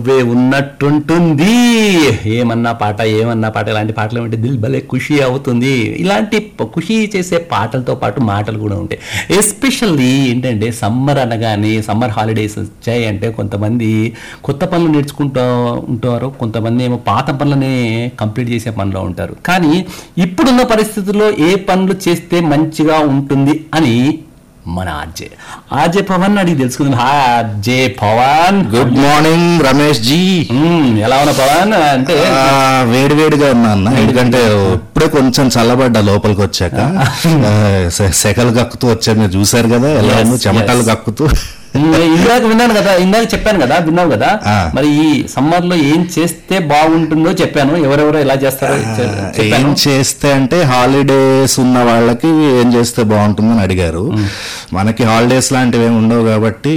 నువ్వే ఉన్నట్టుంటుంది ఏమన్నా పాట ఏమన్నా పాట ఇలాంటి పాటలు ఏమంటే దిల్ భలే ఖుషి అవుతుంది ఇలాంటి ప- ఖుషి చేసే పాటలతో పాటు మాటలు కూడా ఉంటాయి ఎస్పెషల్లీ ఏంటంటే సమ్మర్ అనగానే సమ్మర్ హాలిడేస్ వచ్చాయి అంటే కొంతమంది కొత్త పనులు నేర్చుకుంటూ ఉంటారు కొంతమంది ఏమో పాత పనులనే కంప్లీట్ చేసే పనిలో ఉంటారు కానీ ఇప్పుడున్న పరిస్థితుల్లో ఏ పనులు చేస్తే మంచిగా ఉంటుంది అని మన ఆర్జే ఆర్జే పవన్ అడిగి తెలుసుకుందాం hi RJ Pavan good morning Ramesh ji hmm, ఎలా ఉన్నా పవన్ అంటే ఆ, వేడి వేడిగా ఉన్నా అన్న ఎందుకంటే ఇప్పుడే కొంచెం చల్లబడ్డా లోపలికి వచ్చాక ఆ, సె- సెకలు కక్కుతూ వచ్చా మీరు చూసారు కదా ఎలా Yes, ఉందో చెమటలు yes. కక్కుతూ మ్మ్, ఇందాక విన్నాను కదా ఇందాక చెప్పాను కదా విన్నావు కదా ఆ. మరి ఈ సమ్మర్ లో ఏం చేస్తే బాగుంటుందో చెప్పాను ఎవరెవరో ఎలా చేస్తారో చె- ఏం చెప్పాను చేస్తే అంటే హాలిడేస్ ఉన్న వాళ్ళకి ఏం చేస్తే బాగుంటుందని అడిగారు మనకి హాలిడేస్ లాంటివి ఏమి ఉండవు కాబట్టి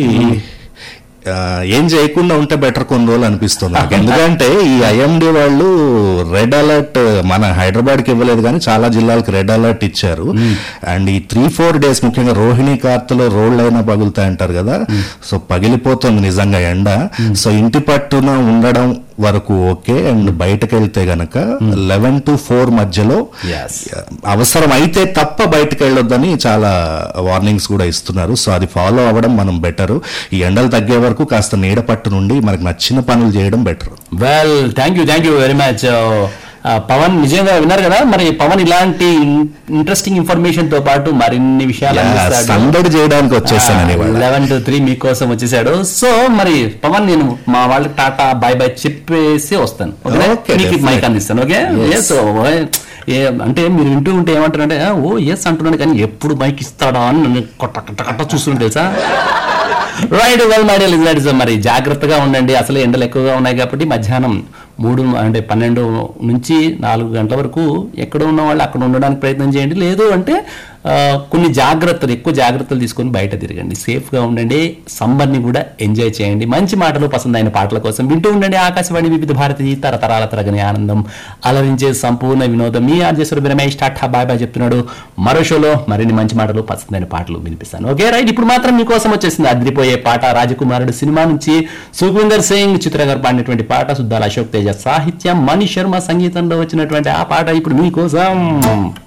ఆ, ఏం చేయకుండా ఉంటే బెటర్ కొన్ని రోజులు అనిపిస్తుంది నాకు ఎందుకంటే ఈ ఐఎండి వాళ్ళు రెడ్ అలర్ట్ మన హైదరాబాద్ కి ఇవ్వలేదు కానీ చాలా జిల్లాలకు రెడ్ అలర్ట్ ఇచ్చారు అండ్ ఈ త్రీ ఫోర్ డేస్ ముఖ్యంగా రోహిణి కార్తెలో రోడ్లు అయినా పగులుతాయి అంటారు కదా సో పగిలిపోతుంది నిజంగా ఎండ సో ఇంటి పట్టున ఉండడం వరకు ఓకే అండ్ బయటకు వెళ్తే గనక లెవెన్ టు ఫోర్ మధ్యలో Yes. అవసరం అయితే తప్ప బయటకు వెళ్ళొద్దని చాలా వార్నింగ్స్ కూడా ఇస్తున్నారు సో అది ఫాలో అవ్వడం మనం బెటర్ ఈ ఎండలు తగ్గే వరకు కాస్త నీడ పట్టు నుండి మనకు నచ్చిన పనులు చేయడం better well thank you thank you very much Pavan నిజంగా విన్నారు కదా మరి పవన్ ఇలాంటి ఇంట్రెస్టింగ్ ఇన్ఫర్మేషన్ తో పాటు మరిన్ని విషయాలు అందిస్తాడు సందడి చేయడానికి వచ్చేసానని ఇవాళ లెవెన్ టు త్రీ మీకోసం వచ్చేసాడు సో మరి పవన్ నేను మా వాళ్ళకి టాటా బాయ్ బాయ్ చెప్పేసి వస్తాను ఓకేనా? Okay, మీకు definitely. మైక్ అందిస్తాను ఓకే Yes. సో అంటే మీరు వింటూ ఉంటే ఏమంటారంటే "ఆ, ఓ ఎస్ అంటున్నాను కానీ ఎప్పుడు మైక్ ఇస్తాడా అని నన్ను కొట్ట కట్ట కట్ట చూస్తుంటే తెలుసా రైట్ వెల్ మై లిజనర్స్ మరి జాగ్రత్తగా ఉండండి అసలు ఎండలు ఎక్కువగా ఉన్నాయి కాబట్టి మధ్యాహ్నం మూడు అంటే పన్నెండు నుంచి నాలుగు గంటల వరకు ఎక్కడ ఉన్న వాళ్ళు అక్కడ ఉండడానికి ప్రయత్నం చేయండి లేదు అంటే ఆ, కొన్ని జాగ్రత్తలు ఎక్కువ జాగ్రత్తలు తీసుకొని బయట తిరగండి సేఫ్గా ఉండండి సమ్మర్ని కూడా ఎంజాయ్ చేయండి మంచి మాటలు పసందైన పాటల కోసం వింటూ ఉండండి ఆకాశవాణి వివిధ భారతి తరతరాల తరగని ఆనందం అలరించే సంపూర్ణ వినోదం మీ ఆర్జేశ్వర రమేష్ టాటా బాయ్ బాయ్ చెప్తున్నాడు మరో షోలో మరిన్ని మంచి మాటలు పసందైన పాటలు వినిపిస్తాను ఓకే రైట్ ఇప్పుడు మాత్రం మీకోసం వచ్చేసింది అదిరిపోయే పాట రాజకుమారుడు సినిమా నుంచి సుఖ్విందర్ సింగ్ చిత్ర గారు పాడినటువంటి పాట సుద్దాల అశోక్ తేజ సాహిత్యం మణి శర్మ సంగీతంలో వచ్చినటువంటి ఆ పాట ఇప్పుడు మీకోసం